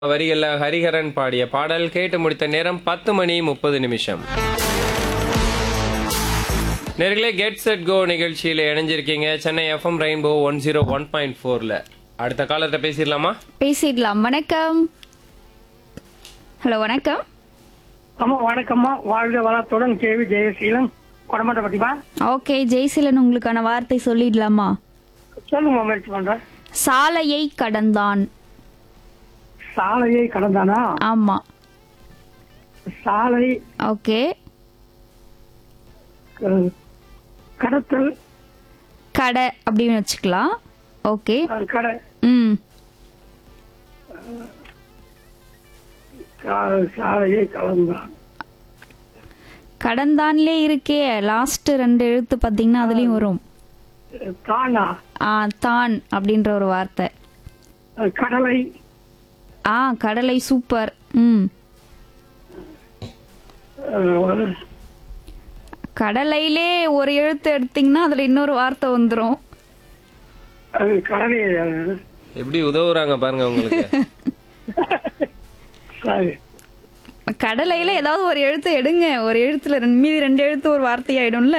வரிகள்ல ஹரிஹரன் பாடிய பாடல் கேட்டு முடித்த நேரம் பத்து மணி முப்பது நிமிஷம் நேர்களே கெட் செட் கோ நிகழ்ச்சியில இணைஞ்சிருக்கீங்க Chennai FM rainbow one zero one point ஃபோர்ல அடுத்த காலத்தை பேசிடலாமா பேசிடலாம் வணக்கம் ஹலோ வணக்கம் அம்மா வணக்கம்மா வாழ்க வளத்துடன் கேவி ஜெயசீலன் கொடமாட்ட பத்திமா ஓகே ஜெய்சிலன் உங்களுக்கான வார்த்தை சொல்லிடலாமா சொல்லுங்க முயற்சி பண்றேன் சாலையை கடந்தான் சாலையை கடந்தானா ஆமா சாலை ஓகே அஹ், கடத்தல் கடை அப்படின்னு வச்சுக்கலாம் ஓகே அஹ், கடை ம் கா- சாலையை கலந்தான் கடந்தான்லே இருக்கே லாஸ்ட் ரெண்டு எழுத்து பார்த்தீங்கன்னா அதுலயும் வரும் அஹ், தானா ஆ தான் அப்படின்ற ஒரு வார்த்தை அஹ், கடலை ஆ கடலை சூப்பர் ம் அஹ், கடலையிலே ஒரு எழுத்து எடுத்தீங்கன்னா அதுல இன்னொரு வார்த்தை வந்துரும் அது கடலை அஹ், எப்படி உதவுறாங்க பாருங்க உங்களுக்கு சரி. கடலையில ஏதாவது ஒரு எழுத்து எடுங்க ஒரு எழுத்துல ரெண்டு மீதி ரெண்டு எழுத்து ஒரு வார்த்தை ஆயிடும்ல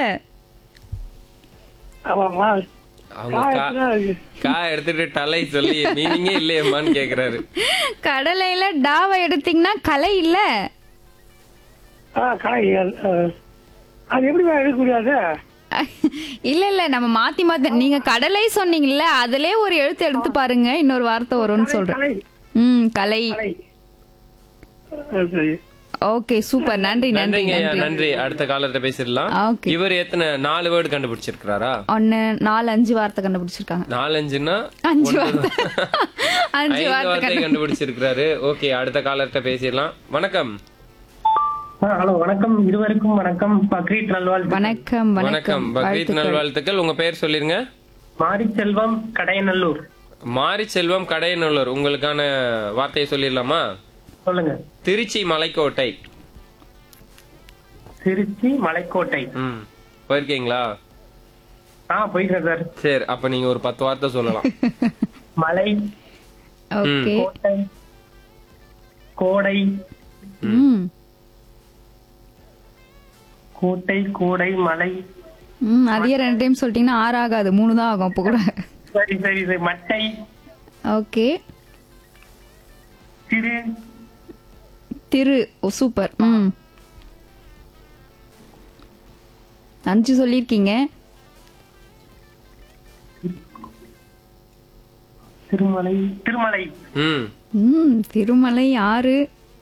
ஆமாம்மா அவங்க கா- காயத்துல கா எடுத்துட்டு டலை சொல்லி மீனிங்கே இல்லையம்மான்னு கேக்குறாரு கடலையில டாவை எடுத்தீங்கன்னா கலை இல்ல ஆ, கடை அஹ், அது எப்படி எடுக்க முடியாது இல்ல இல்ல நம்ம மாத்தி மாத்தி நீங்க கடலை சொன்னீங்கல்ல அதுலயே ஒரு எழுத்து எடுத்து பாருங்க இன்னொரு வார்த்தை வரும்னு சொல்றேன் கடை ம் கலை கடை அஹ், சரி ஓகே சூப்பர் நன்றி நன்றி நன்றிங்க ஐயா, நன்றி நன்றி அடுத்த காலத்தை பேசிடலாம் ஓகே இவர் எத்தனை நாலு வேர்டு கண்டுபிடிச்சிருக்கிறாரா ஒன்னு நாலு அஞ்சு வார்த்தை கண்டுபிடிச்சிருக்காங்க நாலஞ்சுன்னா அஞ்சு வார்த்தை அஞ்சு ஐந்து வார்த்தை வார்த்தை கண்டு கண்டுபிடிச்சிருக்கிறாரு ஓகே அடுத்த காலத்தை பேசிடலாம் வணக்கம் ஹலோ வணக்கம் இருவருக்கும் வணக்கம் பக்ரீத் நல்வாழ்த்து வணக்கம் வணக்கம் வணக்கம் பக்ரீத் வாழ்த்துக்கள். நல்வாழ்த்துக்கள் உங்க பேர் சொல்லிருங்க மாரிச்செல்வம் கடையநல்லூர் மாரி செல்வம் கடையநல்லூர் உங்களுக்கான வார்த்தையை சொல்லிடலாமா சொல்லுங்க திருச்சி மலைக்கோட்டை திருச்சி மலைக்கோட்டை ம் போயிருக்கீங்களா ஆ போயிட்டேன் சார் சரி அப்ப நீங்க ஒரு பத்து வார்த்தை சொல்லலாம் மலை ஓகே கோட்டை கோடை ம் கோட்டை கோடை மலை ம் அதையே ரெண்டு டைம் சொல்லிட்டீங்கன்னா ஆறு ஆகாது மூணு தான் ஆகும் அப்போ கூட சரி சரி சரி மட்டை ஓகே திரு திரு ஓ சூப்பர் ம் அஞ்சு சொல்லியிருக்கீங்க திருமலை திருமலை ம் ம் திருமலை ஆறு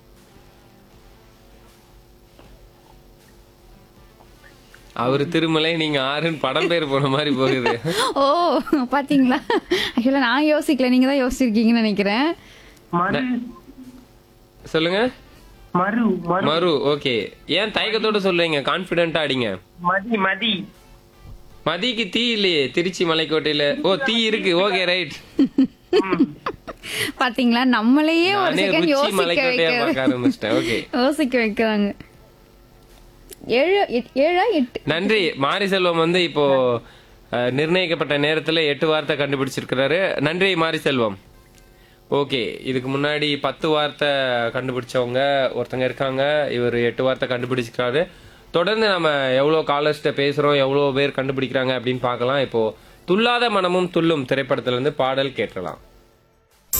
அவரு திருமலை நீங்க ஆறுன்னு படம் பேர் போன மாதிரி போகுது ஓ பாத்தீங்களா ஆக்சுவலா நான் யோசிக்கல நீங்க தான் யோசிச்சிருக்கீங்கன்னு நினைக்கிறேன் மறு சொல்லுங்க மறு மறு மரு ஓகே ஏன் தயக்கத்தோட சொல்றீங்க கான்பிடென்ட்டா அடிங்க மதி மதி மதிக்கு தீ இல்லையே திருச்சி மலைக்கோட்டையில ஓ தீ இருக்கு ஓகே ரைட் பாத்தீங்களா நம்மளையே ஒரு நானே செகண்ட் ருச்சி யோசிக்க மலைக்கோட்டையா வைக்க பார்க்க ஆரம்பிச்சிட்டேன் ஓகே யோசிக்க வைக்கிறாங்க ஏழு எட்- ஏழா எட்டு நன்றி மாரி செல்வம் வந்து இப்போ அஹ், நிர்ணயிக்கப்பட்ட நேரத்துல எட்டு வார்த்தை கண்டுபிடிச்சிருக்கிறாரு நன்றி மாரி செல்வம் ஓகே இதுக்கு முன்னாடி பத்து வார்த்தை கண்டுபிடிச்சவங்க ஒருத்தங்க இருக்காங்க இவர் எட்டு வார்த்தை கண்டுபிடிச்சிருக்காரு தொடர்ந்து நம்ம எவ்வளோ காலர்ஸ்ட்ட பேசுறோம் எவ்வளோ பேர் கண்டுபிடிக்கிறாங்க அப்படின்னு பார்க்கலாம் இப்போ துல்லாத மனமும் துள்ளும் திரைப்படத்துல இருந்து பாடல் கேட்கலாம்